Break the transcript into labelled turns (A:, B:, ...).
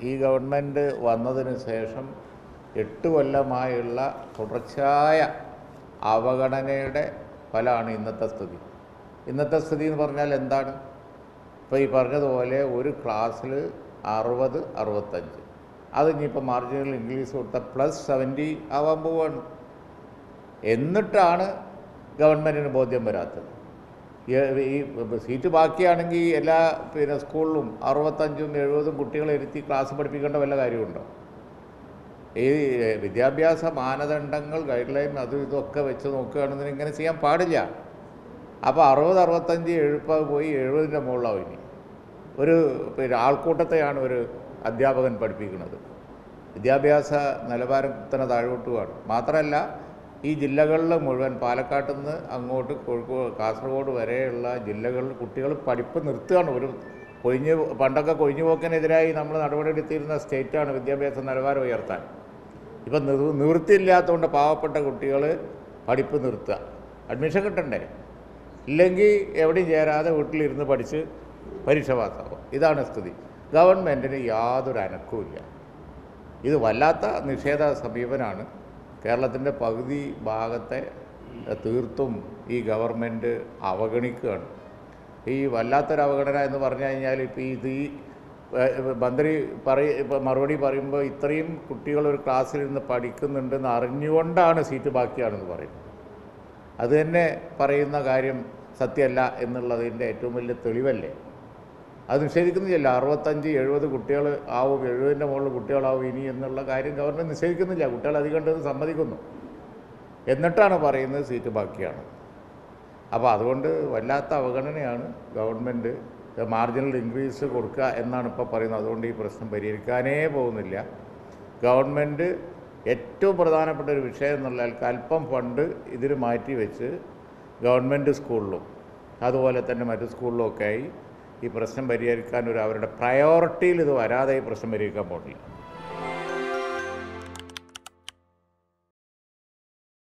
A: ഈ ഗവൺമെൻറ് വന്നതിന് ശേഷം എട്ട് കൊല്ലമായുള്ള തുടർച്ചയായ അവഗണനയുടെ ഫലമാണ് ഇന്നത്തെ സ്ഥിതി ഇന്നത്തെ സ്ഥിതി എന്ന് പറഞ്ഞാൽ എന്താണ് ഇപ്പോൾ ഈ പറഞ്ഞതുപോലെ ഒരു ക്ലാസ്സിൽ അറുപത് അറുപത്തഞ്ച് അത് ഇനിയിപ്പോൾ മാർജിനൽ ഇംഗ്ലീഷ് കൊടുത്ത പ്ലസ് സെവൻറ്റി ആവാൻ പോവാണ് എന്നിട്ടാണ് ഗവൺമെൻറ്റിന് ബോധ്യം വരാത്തത് ഈ- ഈ സീറ്റ് ബാക്കിയാണെങ്കിൽ എല്ലാ പിന്നെ സ്കൂളിലും അറുപത്തഞ്ചും എഴുപതും കുട്ടികളെ ഇരുത്തി ക്ലാസ് പഠിപ്പിക്കേണ്ട വല്ല കാര്യമുണ്ടോ ഈ വിദ്യാഭ്യാസ മാനദണ്ഡങ്ങൾ ഗൈഡ് ലൈൻ അതും ഇതൊക്കെ വെച്ച് നോക്കുകയാണെന്ന് ഇങ്ങനെ ചെയ്യാൻ പാടില്ല അപ്പോൾ അറുപത് അറുപത്തഞ്ച് എഴുപത് പോയി എഴുപതിൻ്റെ മുകളിലാവും ഇനി ഒരു പിന്നെ ആൾക്കൂട്ടത്തെയാണ് ഒരു അധ്യാപകൻ പഠിപ്പിക്കുന്നത് വിദ്യാഭ്യാസ നിലവാരം തന്നെ താഴോട്ട് പോവാണ് മാത്രമല്ല ഈ ജില്ലകളിൽ മുഴുവൻ പാലക്കാട്ട് നിന്ന് അങ്ങോട്ട് കോഴിക്കോട് കാസർഗോഡ് വരെയുള്ള ജില്ലകളിൽ കുട്ടികൾ പഠിപ്പ് നിർത്തുകയാണ് ഒരു കൊഴിഞ്ഞു പണ്ടൊക്കെ കൊഴിഞ്ഞു പോക്കിനെതിരായി നമ്മൾ നടപടിയെടുത്തിരുന്ന സ്റ്റേറ്റാണ് വിദ്യാഭ്യാസ നിലവാരം ഉയർത്താൻ ഇപ്പം നിർ നിവൃത്തിയില്ലാത്തതുകൊണ്ട് പാവപ്പെട്ട കുട്ടികൾ പഠിപ്പ് നിർത്തുക അഡ്മിഷൻ കിട്ടണ്ടേ ഇല്ലെങ്കിൽ എവിടെയും ചേരാതെ വീട്ടിലിരുന്ന് പഠിച്ച് പരീക്ഷ പാസ്സാവും ഇതാണ് സ്ഥിതി ഗവൺമെൻറ്റിന് യാതൊരു അനക്കവുമില്ല ഇത് വല്ലാത്ത നിഷേധ സമീപനമാണ് കേരളത്തിൻ്റെ പകുതി ഭാഗത്തെ തീർത്തും ഈ ഗവൺമെൻറ് അവഗണിക്കുകയാണ് ഈ വല്ലാത്തൊരു അവഗണന എന്ന് പറഞ്ഞു കഴിഞ്ഞാൽ ഇപ്പോൾ ഇത് ഈ ഏഹ്, മന്ത്രി പറയ ഇപ്പം മറുപടി പറയുമ്പോൾ ഇത്രയും കുട്ടികൾ ഒരു ക്ലാസ്സിലിരുന്ന് പഠിക്കുന്നുണ്ടെന്ന് അറിഞ്ഞുകൊണ്ടാണ് സീറ്റ് ബാക്കിയാണെന്ന് പറയുന്നത് അത് തന്നെ പറയുന്ന കാര്യം സത്യമല്ല എന്നുള്ളതിൻ്റെ ഏറ്റവും വലിയ തെളിവല്ലേ അത് നിഷേധിക്കുന്നില്ല അറുപത്തഞ്ച് എഴുപത് കുട്ടികൾ ആവും എഴുപതിൻ്റെ മുകളിൽ കുട്ടികളാവും ഇനി എന്നുള്ള കാര്യം ഗവൺമെൻറ് നിഷേധിക്കുന്നില്ല കുട്ടികൾ അധികം ഉണ്ടെന്ന് സമ്മതിക്കുന്നു എന്നിട്ടാണ് പറയുന്നത് സീറ്റ് ബാക്കിയാണ് അപ്പോൾ അതുകൊണ്ട് വല്ലാത്ത അവഗണനയാണ് ഗവൺമെൻറ് മാർജിനൽ ഇൻക്രീസ് കൊടുക്കുക എന്നാണ് ഇപ്പോൾ പറയുന്നത് അതുകൊണ്ട് ഈ പ്രശ്നം പരിഹരിക്കാനേ പോകുന്നില്ല ഗവൺമെൻറ് ഏറ്റവും പ്രധാനപ്പെട്ട ഒരു വിഷയം എന്നുള്ള അല്പം ഫണ്ട് ഇതിന് മാറ്റി വെച്ച് ഗവൺമെൻറ് സ്കൂളിലും അതുപോലെ തന്നെ മറ്റു സ്കൂളിലും ഒക്കെ ആയി ഈ പ്രശ്നം പരിഹരിക്കാൻ ഒരു അവരുടെ പ്രയോറിറ്റിയിൽ ഇത് വരാതെ ഈ പ്രശ്നം പരിഹരിക്കാൻ പോകില്ല